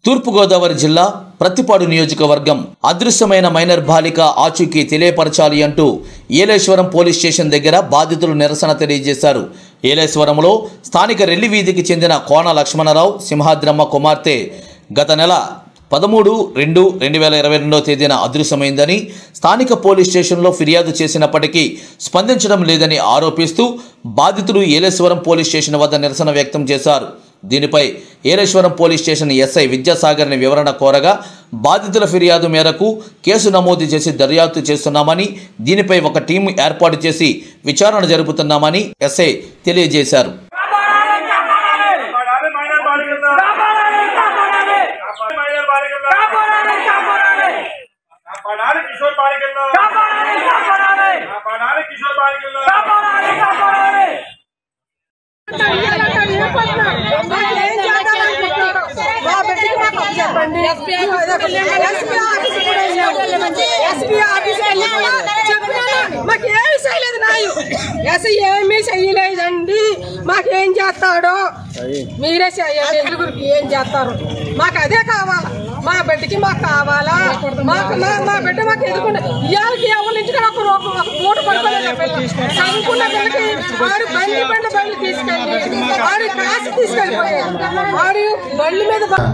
తూర్పుగోదావరి జిల్లా ప్రతిపాడు నియోజకవర్గం అదృశ్యమైన మైనర్ బాలిక ఆచూకీ తెలియపరచాలి అంటూ ఏలేశ్వరం పోలీస్ స్టేషన్ దగ్గర బాధితులు నిరసన తెలియజేశారు ఏలేశ్వరంలో స్థానిక రెల్లి వీధికి చెందిన కోన లక్ష్మణరావు సింహాద్రమ్మ కుమార్తె గత నెల పదమూడు రెండు రెండు వేల ఇరవై రెండవ తేదీన అదృశ్యమైందని స్థానిక పోలీస్ స్టేషన్లో ఫిర్యాదు చేసినప్పటికీ స్పందించడం లేదని ఆరోపిస్తూ బాధితులు ఏలేశ్వరం పోలీస్ స్టేషన్ వద్ద నిరసన వ్యక్తం చేశారు దీనిపై ఏలేశ్వరం పోలీస్ స్టేషన్ ఎస్ఐ విద్యాసాగర్ని వివరణ కోరగా బాధితుల ఫిర్యాదు మేరకు కేసు నమోదు చేసి దర్యాప్తు చేస్తున్నామని దీనిపై ఒక టీం ఏర్పాటు చేసి విచారణ జరుపుతున్నామని ఎస్ఐ తెలియజేశారు కాపాడాలి మైనర్ బాలికలను కాపాడాలి మైనర్ బాలికలను కాపాడాలి కిషోర్ బాలికలను కాపాడాలి కిషోర్ బాలికలను మా బిడ్డకి మాకు ఒక చెప్పండి ఎస్పీ ఆఫీస్ కూడా వెళ్ళాము. ఎస్పీ ఆఫీస్ వెళ్ళి కూడా చెప్పినాను మాకు ఏమి చేయలేదు నాయు ఎస్ ఏమీ చెయ్యలేదండి మాకేం చేస్తాడో మీరే చేయండి నలుగురికి ఏం చేస్తారు మాకు అదే కావాలా మా బిడ్డకి మాకు కావాలా మాకు మా మా బిడ్డ మాకు ఎదుర్కొంటే ఇవాళకి ఎవరి నుంచి ఒక ఒక ఒక మూట పడిపోయిన పిల్ల చదువుకున్న పిల్లకి ఆడు బండి బండి బండి తీసుకెళ్ళి ఆడు కాసి తీసుకెళ్ళిపోయాడు ఆడు బండి మీద బ-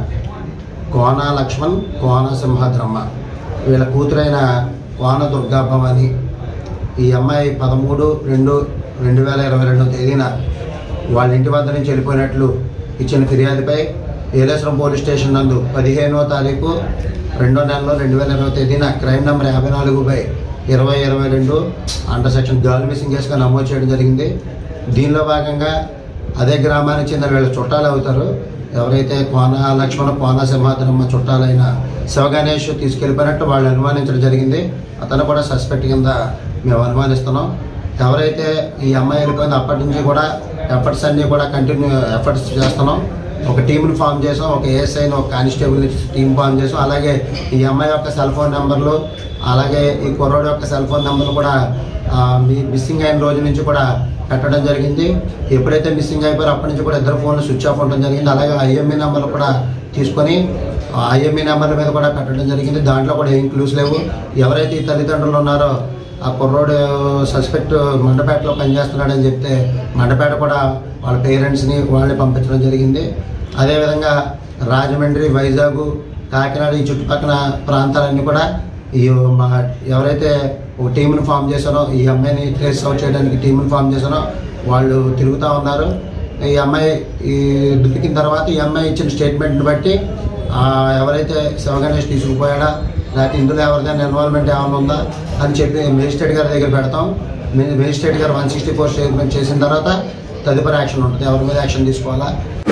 కోన లక్ష్మణ్ కోన సింహాద్రమ్మ వీళ్ళ కూతురైన కోన దుర్గాభవాని ఈ అమ్మాయి పదమూడు రెండు రెండు వేల ఇరవై రెండవ తేదీన వాళ్ళ ఇంటి వద్ద నుంచి వెళ్ళిపోయినట్లు ఇచ్చిన ఫిర్యాదుపై ఏలేశ్వరం పోలీస్ స్టేషన్ నందు పదిహేనవ తారీఖు రెండో నెలలో రెండు వేల ఇరవై తేదీన క్రైమ్ నెంబర్ యాభై నాలుగు బై ఇరవై ఇరవై రెండు అండర్ సెక్షన్ గర్ల్ మిస్సింగ్ కేసుగా నమోదు చేయడం జరిగింది దీనిలో భాగంగా అదే గ్రామానికి చెందిన వీళ్ళ చుట్టాలు అవుతారు ఎవరైతే కోన లక్ష్మణ కోన సింహాద్రమ్మ చుట్టాలైన శివగణేష్ తీసుకెళ్ళిపోయినట్టు వాళ్ళు అనుమానించడం జరిగింది అతను కూడా సస్పెక్ట్ కింద మేము అనుమానిస్తున్నాం ఎవరైతే ఈ అమ్మాయి వెళ్ళిపోయిందో అప్పటి నుంచి కూడా ఎఫర్ట్స్ అన్నీ కూడా కంటిన్యూ ఎఫర్ట్స్ చేస్తున్నాం ఒక టీంని ఫామ్ చేసాం ఒక ఏఎస్ఐని ఒక కానిస్టేబుల్ టీం ఫామ్ చేసాం అలాగే ఈ అమ్మాయి యొక్క సెల్ ఫోన్ నెంబర్లు అలాగే ఈ కుర్రోడు యొక్క సెల్ ఫోన్ నెంబర్లు కూడా ఆ, మీ మిస్సింగ్ అయిన రోజు నుంచి కూడా పెట్టడం జరిగింది ఎప్పుడైతే మిస్సింగ్ అయిపోయారో అప్పటి నుంచి కూడా ఇద్దరు ఫోన్లు స్విచ్ ఆఫ్ ఉండడం జరిగింది అలాగే ఐఎంఈ నెంబర్లు కూడా తీసుకొని ఐఎంఈ నెంబర్ల మీద కూడా పెట్టడం జరిగింది దాంట్లో కూడా ఏం క్లూస్ లేవు ఎవరైతే ఈ తల్లిదండ్రులు ఉన్నారో ఆ కుర్రోడు సస్పెక్ట్ మండపేటలో పనిచేస్తున్నాడని చెప్తే మండపేట కూడా వాళ్ళ పేరెంట్స్ని వాళ్ళని పంపించడం జరిగింది అదేవిధంగా రాజమండ్రి వైజాగ్ కాకినాడ ఈ చుట్టుపక్కల ప్రాంతాలన్నీ కూడా ఈ మా ఎవరైతే ఒక టీంని ఫామ్ చేశారో ఈ అమ్మాయిని ట్రేస్ అవుట్ చేయడానికి టీంని ఫామ్ చేశారో వాళ్ళు తిరుగుతూ ఉన్నారు ఈ అమ్మాయి ఈ దొరికిన తర్వాత ఈ అమ్మాయి ఇచ్చిన స్టేట్మెంట్ని బట్టి ఆ, ఎవరైతే శివగణేష్ తీసుకుపోయాడా లేకపోతే ఇందులో ఎవరిదైనా ఇన్వాల్వ్మెంట్ ఏమైనా ఉందా అని చెప్పి మేజిస్ట్రేట్ గారి దగ్గర పెడతాం మే- మేజిస్ట్రేట్ గారు వన్ సిక్స్టీ ఫోర్ స్టేట్మెంట్ చేసిన తర్వాత తదుపరి యాక్షన్ ఉంటుంది ఎవరి మీద యాక్షన్ తీసుకోవాలా